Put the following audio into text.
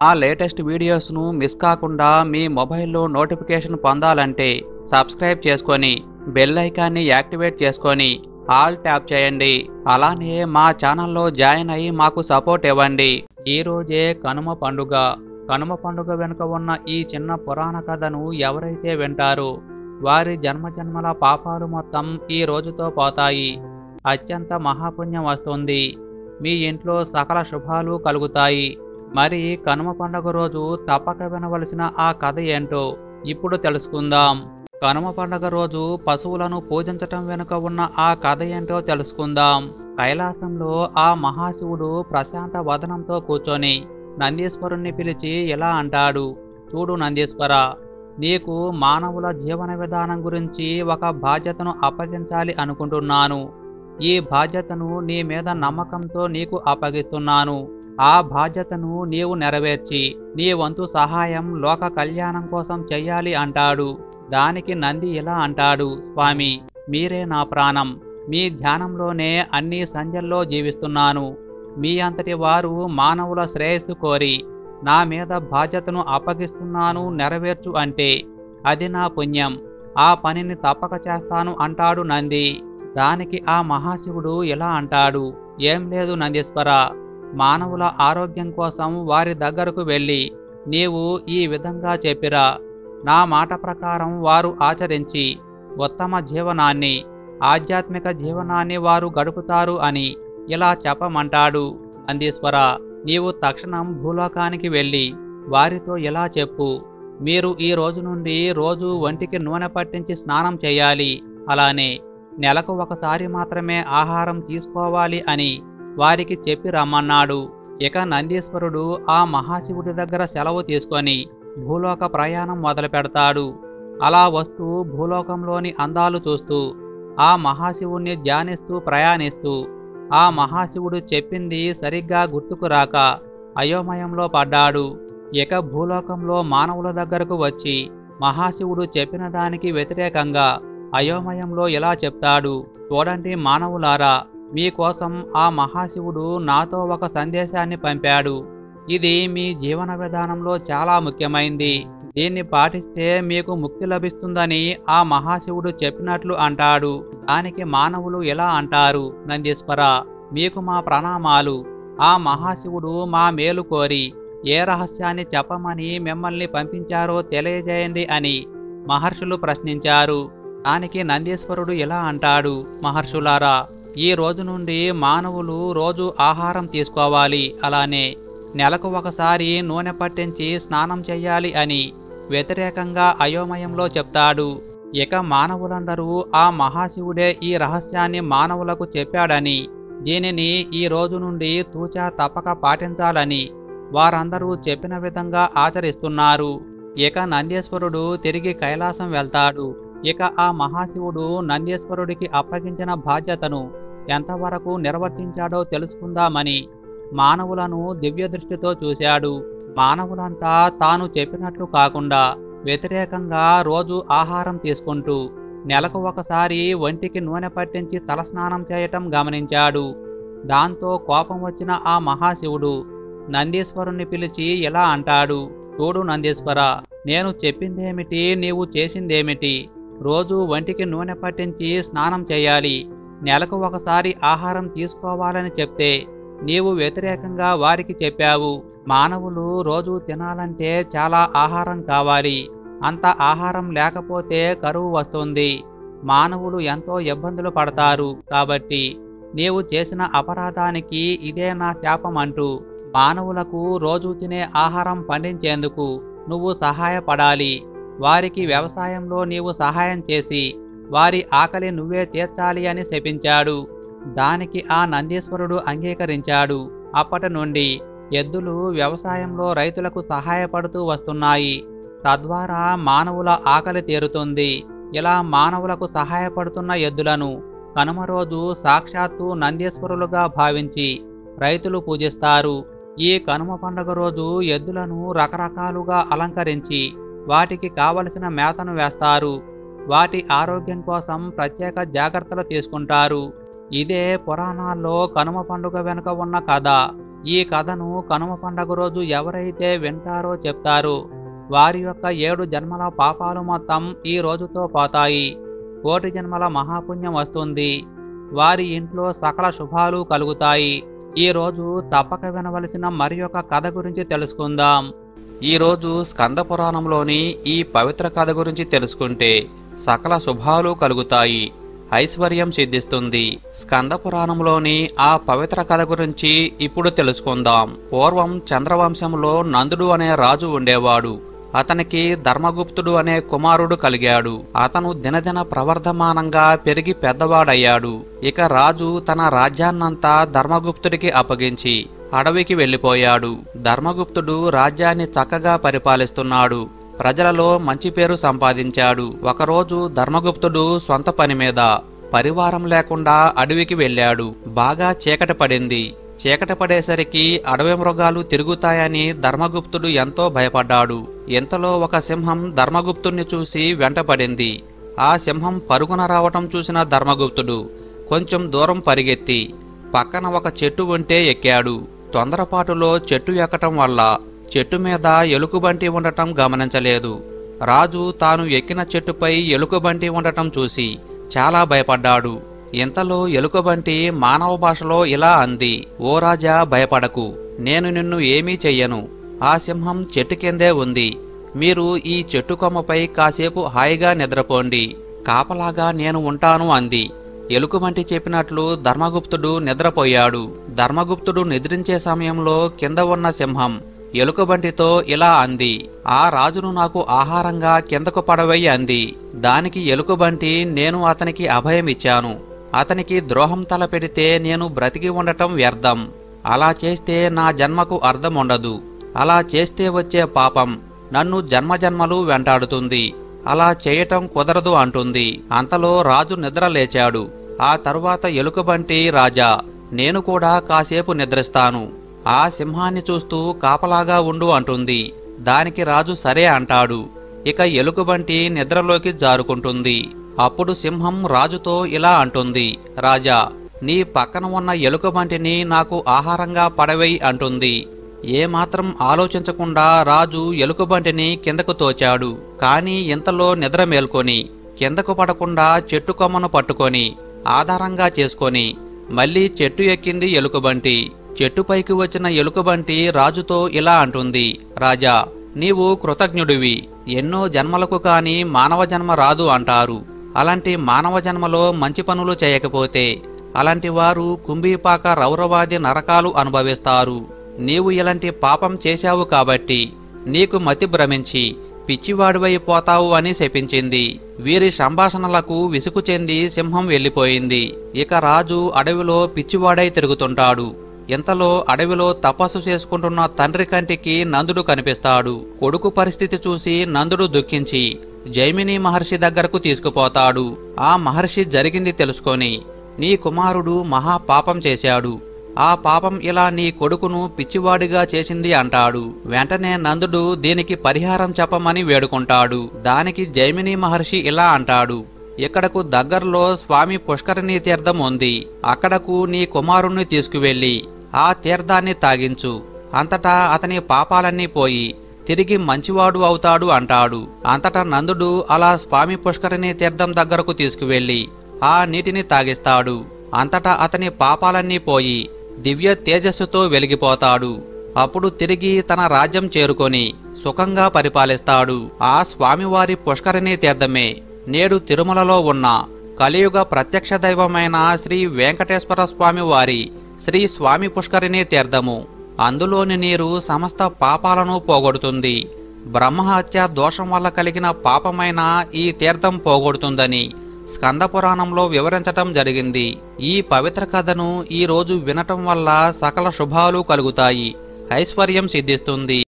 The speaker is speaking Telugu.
ఆ లేటెస్ట్ వీడియోస్ను మిస్ కాకుండా మీ మొబైల్లో నోటిఫికేషన్ పొందాలంటే సబ్స్క్రైబ్ చేసుకొని బెల్ ఐకాన్ని యాక్టివేట్ చేసుకొని ఆల్ ట్యాప్ చేయండి అలానే మా ఛానల్లో జాయిన్ అయ్యి మాకు సపోర్ట్ ఇవ్వండి ఈ రోజే కనుమ పండుగ కనుమ పండుగ వెనుక ఉన్న ఈ చిన్న పురాణ కథను ఎవరైతే వింటారో వారి జన్మజన్మల పాపాలు మొత్తం ఈ రోజుతో పోతాయి అత్యంత మహాపుణ్యం వస్తుంది మీ ఇంట్లో సకల శుభాలు కలుగుతాయి మరి కనుమ పండుగ రోజు తప్పక వినవలసిన ఆ కథ ఏంటో ఇప్పుడు తెలుసుకుందాం కనుమ పండుగ రోజు పశువులను పూజించటం వెనుక ఉన్న ఆ కథ ఏంటో తెలుసుకుందాం కైలాసంలో ఆ మహాశివుడు ప్రశాంత వదనంతో కూర్చొని నందీశ్వరుణ్ణి పిలిచి ఇలా అంటాడు చూడు నందీశ్వర నీకు మానవుల జీవన విధానం గురించి ఒక బాధ్యతను అప్పగించాలి అనుకుంటున్నాను ఈ బాధ్యతను నీ మీద నమ్మకంతో నీకు అప్పగిస్తున్నాను ఆ బాధ్యతను నీవు నెరవేర్చి నీ వంతు సహాయం లోక కళ్యాణం కోసం చెయ్యాలి అంటాడు దానికి నంది ఇలా అంటాడు స్వామి మీరే నా ప్రాణం మీ ధ్యానంలోనే అన్ని సంధ్యల్లో జీవిస్తున్నాను మీ అంతటి వారు మానవుల శ్రేయస్సు కోరి నా మీద బాధ్యతను అప్పగిస్తున్నాను నెరవేర్చు అంటే అది నా పుణ్యం ఆ పనిని తప్పక చేస్తాను అంటాడు నంది దానికి ఆ మహాశివుడు ఇలా అంటాడు ఏం లేదు నందీశ్వర మానవుల ఆరోగ్యం కోసం వారి దగ్గరకు వెళ్ళి నీవు ఈ విధంగా చెప్పిరా నా మాట ప్రకారం వారు ఆచరించి ఉత్తమ జీవనాన్ని ఆధ్యాత్మిక జీవనాన్ని వారు గడుపుతారు అని ఇలా చెప్పమంటాడు నందీశ్వర నీవు తక్షణం భూలోకానికి వెళ్ళి వారితో ఇలా చెప్పు మీరు ఈ రోజు నుండి రోజు ఒంటికి నూనె పట్టించి స్నానం చేయాలి అలానే నెలకు ఒకసారి మాత్రమే ఆహారం తీసుకోవాలి అని వారికి చెప్పి రమ్మన్నాడు ఇక నందీశ్వరుడు ఆ మహాశివుడి దగ్గర సెలవు తీసుకొని భూలోక ప్రయాణం మొదలు పెడతాడు అలా వస్తూ భూలోకంలోని అందాలు చూస్తూ ఆ మహాశివుణ్ణి ధ్యానిస్తూ ప్రయాణిస్తూ ఆ మహాశివుడు చెప్పింది సరిగ్గా గుర్తుకు రాక అయోమయంలో పడ్డాడు ఇక భూలోకంలో మానవుల దగ్గరకు వచ్చి మహాశివుడు చెప్పిన దానికి వ్యతిరేకంగా అయోమయంలో ఇలా చెప్తాడు చూడండి మానవులారా మీకోసం ఆ మహాశివుడు నాతో ఒక సందేశాన్ని పంపాడు ఇది మీ జీవన విధానంలో చాలా ముఖ్యమైంది దీన్ని పాటిస్తే మీకు ముక్తి లభిస్తుందని ఆ మహాశివుడు చెప్పినట్లు అంటాడు దానికి మానవులు ఇలా అంటారు నందీశ్వర మీకు మా ప్రణామాలు ఆ మహాశివుడు మా మేలు కోరి ఏ రహస్యాన్ని చెప్పమని మిమ్మల్ని పంపించారో తెలియజేయండి అని మహర్షులు ప్రశ్నించారు దానికి నందీశ్వరుడు ఇలా అంటాడు మహర్షులారా ఈ రోజు నుండి మానవులు రోజు ఆహారం తీసుకోవాలి అలానే నెలకు ఒకసారి నూనె పట్టించి స్నానం చెయ్యాలి అని వ్యతిరేకంగా అయోమయంలో చెప్తాడు ఇక మానవులందరూ ఆ మహాశివుడే ఈ రహస్యాన్ని మానవులకు చెప్పాడని దీనిని ఈ రోజు నుండి తూచా తప్పక పాటించాలని వారందరూ చెప్పిన విధంగా ఆచరిస్తున్నారు ఇక నందీశ్వరుడు తిరిగి కైలాసం వెళ్తాడు ఇక ఆ మహాశివుడు నందీశ్వరుడికి అప్పగించిన బాధ్యతను ఎంతవరకు నిర్వర్తించాడో తెలుసుకుందామని మానవులను దివ్య దృష్టితో చూశాడు మానవులంతా తాను చెప్పినట్లు కాకుండా వ్యతిరేకంగా రోజు ఆహారం తీసుకుంటూ నెలకు ఒకసారి ఒంటికి నూనె పట్టించి తలస్నానం చేయటం గమనించాడు దాంతో కోపం వచ్చిన ఆ మహాశివుడు నందీశ్వరుణ్ణి పిలిచి ఇలా అంటాడు చూడు నందీశ్వర నేను చెప్పిందేమిటి నీవు చేసిందేమిటి రోజు ఒంటికి నూనె పట్టించి స్నానం చేయాలి నెలకు ఒకసారి ఆహారం తీసుకోవాలని చెప్తే నీవు వ్యతిరేకంగా వారికి చెప్పావు మానవులు రోజు తినాలంటే చాలా ఆహారం కావాలి అంత ఆహారం లేకపోతే కరువు వస్తుంది మానవులు ఎంతో ఇబ్బందులు పడతారు కాబట్టి నీవు చేసిన అపరాధానికి ఇదే నా శాపం అంటూ మానవులకు రోజు తినే ఆహారం పండించేందుకు నువ్వు సహాయపడాలి వారికి వ్యవసాయంలో నీవు సహాయం చేసి వారి ఆకలి నువ్వే తీర్చాలి అని శపించాడు దానికి ఆ నందీశ్వరుడు అంగీకరించాడు అప్పటి నుండి ఎద్దులు వ్యవసాయంలో రైతులకు సహాయపడుతూ వస్తున్నాయి తద్వారా మానవుల ఆకలి తీరుతుంది ఇలా మానవులకు సహాయపడుతున్న ఎద్దులను కనుమ రోజు సాక్షాత్తు నందీశ్వరులుగా భావించి రైతులు పూజిస్తారు ఈ కనుమ పండుగ రోజు ఎద్దులను రకరకాలుగా అలంకరించి వాటికి కావలసిన మేతను వేస్తారు వాటి ఆరోగ్యం కోసం ప్రత్యేక జాగ్రత్తలు తీసుకుంటారు ఇదే పురాణాల్లో కనుమ పండుగ వెనుక ఉన్న కథ ఈ కథను కనుమ పండగ రోజు ఎవరైతే వింటారో చెప్తారు వారి యొక్క ఏడు జన్మల పాపాలు మొత్తం ఈ రోజుతో పోతాయి కోటి జన్మల మహాపుణ్యం వస్తుంది వారి ఇంట్లో సకల శుభాలు కలుగుతాయి ఈ రోజు తప్పక వినవలసిన మరి ఒక కథ గురించి తెలుసుకుందాం ఈ రోజు స్కంద పురాణంలోని ఈ పవిత్ర కథ గురించి తెలుసుకుంటే సకల శుభాలు కలుగుతాయి ఐశ్వర్యం సిద్ధిస్తుంది స్కంద పురాణంలోని ఆ పవిత్ర కథ గురించి ఇప్పుడు తెలుసుకుందాం పూర్వం చంద్రవంశంలో నందుడు అనే రాజు ఉండేవాడు అతనికి ధర్మగుప్తుడు అనే కుమారుడు కలిగాడు అతను దినదిన ప్రవర్ధమానంగా పెరిగి పెద్దవాడయ్యాడు ఇక రాజు తన రాజ్యాన్నంతా ధర్మగుప్తుడికి అప్పగించి అడవికి వెళ్లిపోయాడు ధర్మగుప్తుడు రాజ్యాన్ని చక్కగా పరిపాలిస్తున్నాడు ప్రజలలో మంచి పేరు సంపాదించాడు ఒకరోజు ధర్మగుప్తుడు సొంత పని మీద పరివారం లేకుండా అడవికి వెళ్ళాడు బాగా చీకటి పడింది చీకటి పడేసరికి అడవి మృగాలు తిరుగుతాయని ధర్మగుప్తుడు ఎంతో భయపడ్డాడు ఇంతలో ఒక సింహం ధర్మగుప్తుణ్ణి చూసి వెంటపడింది ఆ సింహం పరుగున రావటం చూసిన ధర్మగుప్తుడు కొంచెం దూరం పరిగెత్తి పక్కన ఒక చెట్టు ఉంటే ఎక్కాడు తొందరపాటులో చెట్టు ఎక్కటం వల్ల చెట్టు మీద ఎలుకబంటి ఉండటం గమనించలేదు రాజు తాను ఎక్కిన చెట్టుపై ఎలుకబంటి ఉండటం చూసి చాలా భయపడ్డాడు ఇంతలో ఎలుకబంటి మానవ భాషలో ఇలా అంది ఓ రాజా భయపడకు నేను నిన్ను ఏమీ చెయ్యను ఆ సింహం చెట్టు కిందే ఉంది మీరు ఈ చెట్టు కొమ్మపై కాసేపు హాయిగా నిద్రపోండి కాపలాగా నేను ఉంటాను అంది ఎలుకబంటి చెప్పినట్లు ధర్మగుప్తుడు నిద్రపోయాడు ధర్మగుప్తుడు నిద్రించే సమయంలో కింద ఉన్న సింహం ఎలుకబంటితో ఇలా అంది ఆ రాజును నాకు ఆహారంగా కిందకు పడవయ్యి అంది దానికి ఎలుకబంటి నేను అతనికి అభయమిచ్చాను అతనికి ద్రోహం తలపెడితే నేను బ్రతికి ఉండటం వ్యర్థం అలా చేస్తే నా జన్మకు అర్థం ఉండదు అలా చేస్తే వచ్చే పాపం నన్ను జన్మజన్మలు వెంటాడుతుంది అలా చేయటం కుదరదు అంటుంది అంతలో రాజు నిద్ర లేచాడు ఆ తరువాత ఎలుకబంటి రాజా నేను కూడా కాసేపు నిద్రిస్తాను ఆ సింహాన్ని చూస్తూ కాపలాగా ఉండు అంటుంది దానికి రాజు సరే అంటాడు ఇక ఎలుకబంటి నిద్రలోకి జారుకుంటుంది అప్పుడు సింహం రాజుతో ఇలా అంటుంది రాజా నీ పక్కన ఉన్న ఎలుకబంటిని నాకు ఆహారంగా పడవేయి అంటుంది ఏమాత్రం ఆలోచించకుండా రాజు ఎలుకబంటిని కిందకు తోచాడు కాని ఇంతలో నిద్ర మేల్కొని కిందకు పడకుండా చెట్టు కొమ్మను పట్టుకొని ఆధారంగా చేసుకొని మళ్ళీ చెట్టు ఎక్కింది ఎలుకబంటి చెట్టుపైకి వచ్చిన ఎలుకబంటి రాజుతో ఇలా అంటుంది రాజా నీవు కృతజ్ఞుడివి ఎన్నో జన్మలకు కాని మానవ జన్మ రాదు అంటారు అలాంటి మానవ జన్మలో మంచి పనులు చేయకపోతే అలాంటి వారు కుంభీపాక రౌరవాది నరకాలు అనుభవిస్తారు నీవు ఇలాంటి పాపం చేశావు కాబట్టి నీకు మతి భ్రమించి పిచ్చివాడివై పోతావు అని శపించింది వీరి సంభాషణలకు విసుగు చెంది సింహం వెళ్ళిపోయింది ఇక రాజు అడవిలో పిచ్చివాడై తిరుగుతుంటాడు ఇంతలో అడవిలో తపస్సు చేసుకుంటున్న తండ్రి కంటికి నందుడు కనిపిస్తాడు కొడుకు పరిస్థితి చూసి నందుడు దుఃఖించి జైమిని మహర్షి దగ్గరకు తీసుకుపోతాడు ఆ మహర్షి జరిగింది తెలుసుకొని నీ కుమారుడు మహా పాపం చేశాడు ఆ పాపం ఇలా నీ కొడుకును పిచ్చివాడిగా చేసింది అంటాడు వెంటనే నందుడు దీనికి పరిహారం చెప్పమని వేడుకుంటాడు దానికి జైమిని మహర్షి ఇలా అంటాడు ఇక్కడకు దగ్గరలో స్వామి పుష్కరిణీ తీర్థం ఉంది అక్కడకు నీ కుమారుణ్ణి తీసుకువెళ్ళి ఆ తీర్థాన్ని తాగించు అంతటా అతని పాపాలన్నీ పోయి తిరిగి మంచివాడు అవుతాడు అంటాడు అంతటా నందుడు అలా స్వామి పుష్కరిణీ తీర్థం దగ్గరకు తీసుకువెళ్ళి ఆ నీటిని తాగిస్తాడు అంతటా అతని పాపాలన్నీ పోయి దివ్య తేజస్సుతో వెలిగిపోతాడు అప్పుడు తిరిగి తన రాజ్యం చేరుకొని సుఖంగా పరిపాలిస్తాడు ఆ స్వామివారి పుష్కరిణీ తీర్థమే నేడు తిరుమలలో ఉన్న కలియుగ ప్రత్యక్ష దైవమైన శ్రీ వెంకటేశ్వర స్వామి వారి శ్రీ స్వామి పుష్కరిణీ తీర్థము అందులోని నీరు సమస్త పాపాలను పోగొడుతుంది బ్రహ్మహత్య దోషం వల్ల కలిగిన పాపమైన ఈ తీర్థం పోగొడుతుందని స్కంద పురాణంలో వివరించటం జరిగింది ఈ పవిత్ర కథను ఈ రోజు వినటం వల్ల సకల శుభాలు కలుగుతాయి ఐశ్వర్యం సిద్ధిస్తుంది